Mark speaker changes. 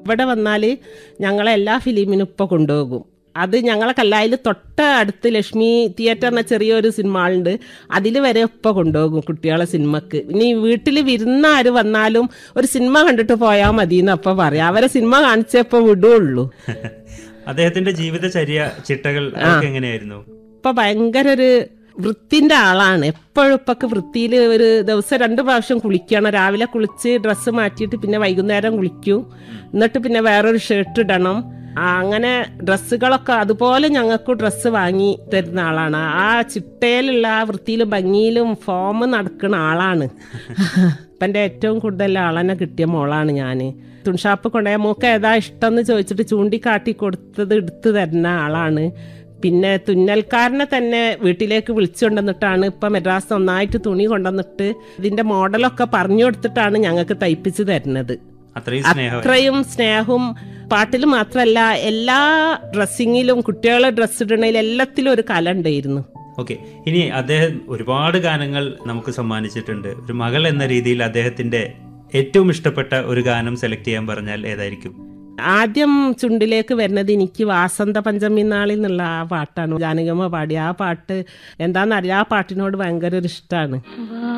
Speaker 1: ഇവിടെ വന്നാൽ ഞങ്ങളെ എല്ലാ ഫിലിമിനും ഇപ്പോൾ കൊണ്ടുപോകും അത് ഞങ്ങളെ കല്ലായിൽ തൊട്ട അടുത്ത് ലക്ഷ്മി തിയേറ്റർ എന്ന ചെറിയൊരു സിനിമ ഹാളുണ്ട് അതിൽ വരെ ഇപ്പോൾ കൊണ്ടുപോകും കുട്ടികളെ സിനിമക്ക് ഇനി വീട്ടിൽ വിരുന്ന ആര് വന്നാലും ഒരു സിനിമ കണ്ടിട്ട് പോയാൽ മതി എന്ന് അപ്പോൾ പറയാം അവരെ സിനിമ കാണിച്ചപ്പോൾ വിടുള്ളൂ
Speaker 2: അദ്ദേഹത്തിന്റെ ജീവിതചര്യ ചിട്ടകൾ അതൊക്കെ എങ്ങനെയായിരുന്നു
Speaker 1: ഇപ്പൊ ഭയങ്കര ഒരു വൃത്തിന്റെ ആളാണ് എപ്പോഴും ഇപ്പൊക്കെ വൃത്തിയിൽ ഒരു ദിവസം രണ്ട് പ്രാവശ്യം കുളിക്കണം രാവിലെ കുളിച്ച് ഡ്രസ്സ് മാറ്റിയിട്ട് പിന്നെ വൈകുന്നേരം കുളിക്കും എന്നിട്ട് പിന്നെ വേറൊരു ഷർട്ട് ഇടണം ആ, അങ്ങനെ ഡ്രസ്സുകളൊക്കെ അതുപോലെ ഞങ്ങൾക്ക് ഡ്രസ്സ് വാങ്ങി തരുന്ന ആളാണ് ആ ചിട്ടയിലുള്ള ആ വൃത്തിയിലും ഭംഗിയിലും ഫോം നടക്കുന്ന ആളാണ് ഇപ്പം എൻ്റെ ഏറ്റവും കൂടുതൽ ആളെന്നെ കിട്ടിയ മോളാണ് ഞാൻ തുണിഷാപ്പ് കൊണ്ടുപോയ മോക്ക് ഏതാ ഇഷ്ടം എന്ന് ചോദിച്ചിട്ട് ചൂണ്ടിക്കാട്ടി കൊടുത്തത് എടുത്തു തരുന്ന ആളാണ് പിന്നെ തുന്നൽക്കാരനെ തന്നെ വീട്ടിലേക്ക് വിളിച്ചുകൊണ്ടുവന്നിട്ടാണ് ഇപ്പം മെഡ്രാസ് നന്നായിട്ട് തുണി കൊണ്ടുവന്നിട്ട് ഇതിന്റെ മോഡലൊക്കെ പറഞ്ഞു കൊടുത്തിട്ടാണ് ഞങ്ങൾക്ക് തയ്പ്പിച്ച് തരുന്നത്
Speaker 2: അത്രയും സ്നേഹം
Speaker 1: അത്രയും സ്നേഹവും പാട്ടിൽ മാത്രമല്ല എല്ലാ ഡ്രസ്സിങ്ങിലും കുട്ടികളെ ഡ്രസ്സ് ഇടണതിൽ എല്ലാത്തിലും ഒരു കല ഉണ്ടായിരുന്നു
Speaker 2: ഓക്കെ ഇനി അദ്ദേഹം ഒരുപാട് ഗാനങ്ങൾ നമുക്ക് സമ്മാനിച്ചിട്ടുണ്ട് ഒരു മകൾ എന്ന രീതിയിൽ അദ്ദേഹത്തിന്റെ ഏറ്റവും ഇഷ്ടപ്പെട്ട ഒരു ഗാനം സെലക്ട് ചെയ്യാൻ പറഞ്ഞാൽ ഏതായിരിക്കും
Speaker 1: ആദ്യം ചുണ്ടിലേക്ക് വരുന്നത് എനിക്ക് വാസന്ത പഞ്ചമി നാളിൽ നിന്നുള്ള ആ പാട്ടാണ് ജാനകമ്മ പാടിയ ആ പാട്ട് എന്താണെന്നറിയാം ആ പാട്ടിനോട് ഭയങ്കര ഒരു ഇഷ്ടമാണ്
Speaker 3: വാ